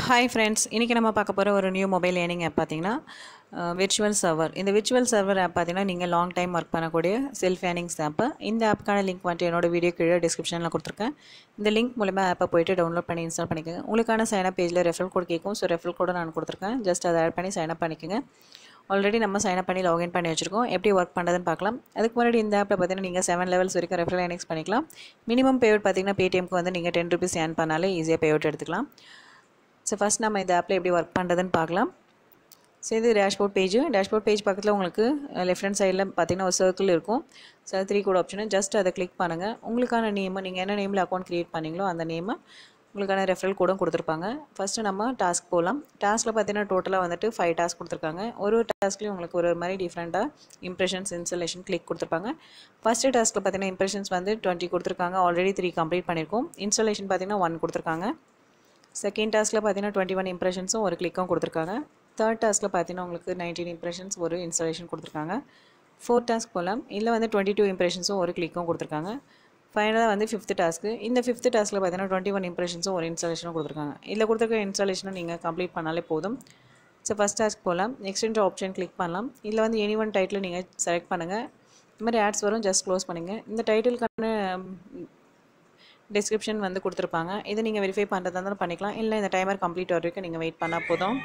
hi friends இன்றைக்கி நம்ம பார்க்க போகிற ஒரு நியூ மொபைல் ஏர்னிங் ஆப் பார்த்தீங்கன்னா விர்ச்சுவல் சர்வர் இந்த விர்ச்சுவல் சர்வர் ஆப் பார்த்தீங்கன்னா நீங்கள் லாங் டைம் ஒர்க் பண்ணக்கூடிய செல்ஃப் ஏர்னிங்ஸ் ஆப்பு இந்த ஆப்புக்கான லிங்க் வந்துட்டு என்னோட வீடியோ கீழே டிஸ்கிரிப்ஷனில் கொடுத்துருக்கேன் இந்த லிங்க் மூலமா ஆப்பை போயிட்டு டவுன்லோட் பண்ணி இன்ஸ்டால் பண்ணிக்கோங்க உங்களுக்கான சைனப் பேஜில் ரெஃபரல் கோட் கேட்கும் ஸோ ரெஃபரல் கோடு நான் கொடுத்துருக்கேன் ஜஸ்ட் அதை ஆட் பண்ணி சைனப் பண்ணிக்கோங்க ஆல்ரெடி நம்ம சைனப் பண்ணி லாகின் பண்ணி வச்சுருக்கோம் எப்படி ஒர்க் பண்ணுறதுன்னு பார்க்கலாம் அதுக்கு முன்னாடி இந்த ஆப்பில் பார்த்தீங்கன்னா நீங்கள் செவன் லெவல்ஸ் வரைக்கும் ரெஃபரல் ஏர்னிங்ஸ் பண்ணிக்கலாம் மினிமம் பேவுட் பார்த்தீங்கன்னா பேடிஎம்க்கு வந்து நீங்கள் டென் ருபீஸ் ஏர்ன் பண்ணாலே ஈஸியாக பேவுட் எடுத்துக்கலாம் ஸோ ஃபஸ்ட் நம்ம இந்த ஆப்பில் எப்படி ஒர்க் பண்ணுறதுன்னு பார்க்கலாம் ஸோ இது டேஷ்போர்ட் பேஜ் டேஷ்போர்ட் பேஜ் பக்கத்தில் உங்களுக்கு லெஃப்ட் ஹேண்ட் சைடில் பார்த்தீங்கன்னா ஒரு சர்க்கிள் இருக்கும் so three code option just அதை கிளிக் பண்ணுங்கள் உங்களுக்கான நேமு நீங்கள் என்ன நேமில் அக்கௌண்ட் க்ரியேட் பண்ணீங்களோ அந்த நேமை உங்களுக்கான ரெஃபரல் கோடும் கொடுத்துருப்பாங்க ஃபஸ்ட்டு நம்ம டாஸ்க் போகலாம் டாஸ்கில் பார்த்தீங்கன்னா டோட்டலாக வந்துட்டு ஃபைவ் டாஸ்க் கொடுத்துருக்காங்க ஒரு ஒரு டாஸ்க்லேயும் உங்களுக்கு ஒரு ஒரு மாதிரி டிஃப்ரெண்ட்டாக இம்ப்ரெஷன்ஸ் இன்ஸ்டலேஷன் கிளிக் கொடுத்துருப்பாங்க ஃபஸ்ட்டு டாஸ்க்கில் பார்த்தீங்கன்னா இம்ப்ரெஷன்ஸ் வந்து டுவெண்ட்டி கொடுத்துருக்காங்க ஆல்ரெடி த்ரீ கம்ப்ளீட் பண்ணியிருக்கோம் இன்ஸ்டாலேஷன் பார்த்தீங்கன்னா ஒன் கொடுத்துருக்காங்க செகண்ட் டாஸ்க்கில் பார்த்தீங்கன்னா டுவெண்ட்டி ஒன் இம்ப்ரெஷன்ஸும் ஒரு கிளிக்கும் கொடுத்துருக்காங்க தேர்ட் டாஸ்க்கில் பார்த்தீங்கன்னா உங்களுக்கு நைன்டீன் இம்ப்ரெஷன்ஸ் ஒரு இன்ஸ்டாலேஷன் கொடுத்துருக்காங்க ஃபோர்த் டாஸ்க் போகலாம் இல்லை வந்து டுவெண்ட்டி டூ இம்ப்ரெஷன்ஸும் ஒரு கிளிக்கும் கொடுத்துருக்காங்க ஃபைனலாக வந்து ஃபிஃப்த் டாஸ்க்கு இந்த ஃபிஃப்த் டாஸ்க்கில் பார்த்தீங்கன்னா டுவெண்ட்டி ஒன் இம்ப்ரெஷன்ஸும் ஒரு இன்ஸ்டாலேஷனும் கொடுத்துருக்காங்க இதில் கொடுத்துருக்க இன்ஸ்டாலேஷனும் நீங்கள் கம்ப்ளீட் பண்ணாலே போதும் ஸோ ஃபஸ்ட் டாஸ்க் போகலாம் நெக்ஸ்ட் ஆப்ஷன் கிளிக் பண்ணலாம் இதில் வந்து எனி ஒன் டைட்டில் நீங்கள் செலக்ட் பண்ணுங்கள் இந்த மாதிரி ஆட்ஸ் வரும் ஜஸ்ட் க்ளோஸ் பண்ணுங்கள் இந்த டைட்டிலுக்கான டிஸ்கிரிப்ஷன் வந்து கொடுத்துருப்பாங்க இதை நீங்கள் வெரிஃபை பண்ணுறதா இருந்தாலும் பண்ணிக்கலாம் இல்லை இந்த டைமர் கம்ப்ளீட் வரைக்கும் நீங்கள் வெயிட் பண்ணால் போதும்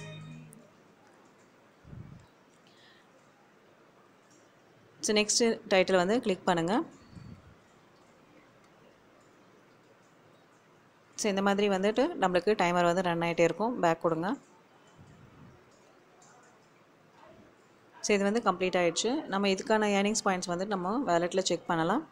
ஸோ நெக்ஸ்ட்டு டைட்டில் வந்து கிளிக் பண்ணுங்கள் ஸோ இந்த மாதிரி வந்துட்டு நம்மளுக்கு டைமர் வந்து ரன் ஆகிட்டே இருக்கும் பேக் கொடுங்க ஸோ இது வந்து கம்ப்ளீட் ஆகிடுச்சு நம்ம இதுக்கான ஏர்னிங்ஸ் பாயிண்ட்ஸ் வந்து நம்ம வேலெட்டில் செக் பண்ணலாம்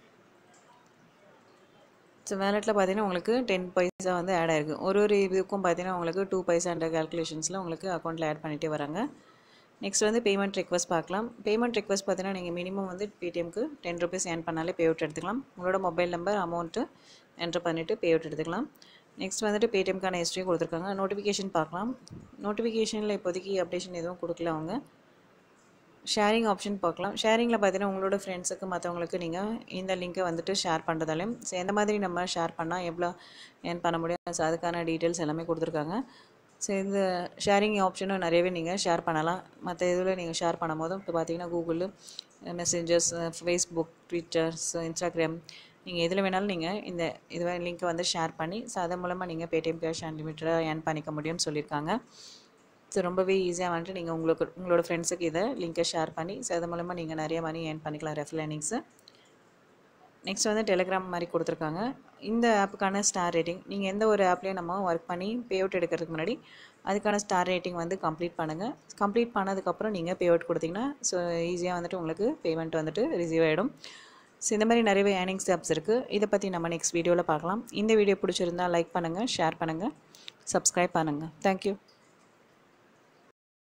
ஸோ வேலெட்டில் பார்த்தீங்கன்னா உங்களுக்கு டென் பைசா வந்து ஆட் ஆயிருக்கு ஒரு ஒரு இதுக்கும் பார்த்தீங்கன்னா உங்களுக்கு டூ பைசான்ற கேல்குலேஷன்ஸில் உங்களுக்கு அக்கௌண்ட்டில் ஆட் பண்ணிகிட்டே வராங்க நெக்ஸ்ட் வந்து பேமெண்ட் ரெக்வஸ்ட் பார்க்கலாம் பேமெண்ட் ரெக்வஸ்ட் பார்த்தீங்கன்னா நீங்கள் மினிமம் வந்து பேடிஎம்க்கு டென் ருபீஸ் ஏர்ன் பண்ணாலே பே அவுட் எடுத்துக்கலாம் உங்களோட மொபைல் நம்பர் அமௌண்ட்டு என்ட்ரு பண்ணிவிட்டு பே அவுட் எடுத்துக்கலாம் நெக்ஸ்ட் வந்துட்டு பேடிஎம்க்கான ஹிஸ்ட்ரி கொடுத்துருக்காங்க நோட்டிஃபிகேஷன் பார்க்கலாம் நோட்டிஃபிகேஷனில் இப்போதைக்கு அப்டேஷன் எதுவும் கொடுக்கல அவங்க ஷேரிங் ஆப்ஷன் பார்க்கலாம் ஷேரிங்கில் பார்த்தீங்கன்னா உங்களோட ஃப்ரெண்ட்ஸுக்கு மற்றவங்களுக்கு நீங்கள் இந்த லிங்க்கை வந்துட்டு ஷேர் பண்ணுறதாலையும் ஸோ எந்த மாதிரி நம்ம ஷேர் பண்ணால் எவ்வளோ ஏர்ன் பண்ண முடியும் ஸோ அதுக்கான டீட்டெயில்ஸ் எல்லாமே கொடுத்துருக்காங்க ஸோ இந்த ஷேரிங் ஆப்ஷனும் நிறையவே நீங்கள் ஷேர் பண்ணலாம் மற்ற இதில் நீங்கள் ஷேர் பண்ணும் போதும் இப்போ பார்த்தீங்கன்னா Google messengers Facebook twitters Instagram நீங்கள் எதில் வேணாலும் நீங்கள் இந்த இது லிங்க்கை வந்து ஷேர் பண்ணி ஸோ அதன் மூலமாக நீங்கள் பேடிஎம் கேஷ் அன்லிமிட்டடாக ஏர்ன் பண்ணிக்க முடியும்னு சொல்லியிருக்காங்க ஸோ ரொம்பவே ஈஸியாக வந்துட்டு நீங்கள் உங்களுக்கு உங்களோட ஃப்ரெண்ட்ஸுக்கு இதை லிங்க்கை ஷேர் பண்ணி ஸோ அது மூலமாக நீங்கள் நிறைய மணி ஏர்ன் பண்ணிக்கலாம் ரெஃபர் லேர்னிங்ஸு நெக்ஸ்ட் வந்து டெலிகிராம் மாதிரி கொடுத்துருக்காங்க இந்த ஆப்புக்கான ஸ்டார் ரேட்டிங் நீங்கள் எந்த ஒரு ஆப்லேயும் நம்ம ஒர்க் பண்ணி பே அவுட் எடுக்கிறதுக்கு முன்னாடி அதுக்கான ஸ்டார் ரேட்டிங் வந்து கம்ப்ளீட் பண்ணுங்கள் கம்ப்ளீட் பண்ணதுக்கப்புறம் நீங்கள் பே அவுட் கொடுத்தீங்கன்னா ஸோ ஈஸியாக வந்துட்டு உங்களுக்கு பேமெண்ட் வந்துட்டு ரிசீவ் ஆகிடும் ஸோ இந்த மாதிரி நிறையவே ஏர்னிங்ஸ் ஆப்ஸ் இருக்குது இதை பற்றி நம்ம நெக்ஸ்ட் வீடியோவில் பார்க்கலாம் இந்த வீடியோ பிடிச்சிருந்தா லைக் பண்ணுங்கள் ஷேர் பண்ணுங்கள் சப்ஸ்கிரைப் பண்ணுங்கள் தேங்க்யூ